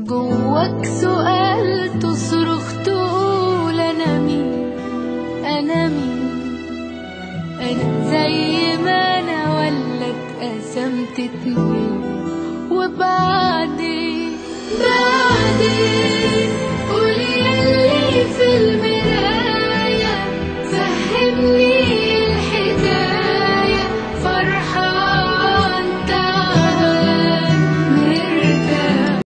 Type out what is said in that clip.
جواك سؤال تصرخ تقول انا مين انا مين انا زي ما انا ولا اتقسمت اتنين وبعدين بعدين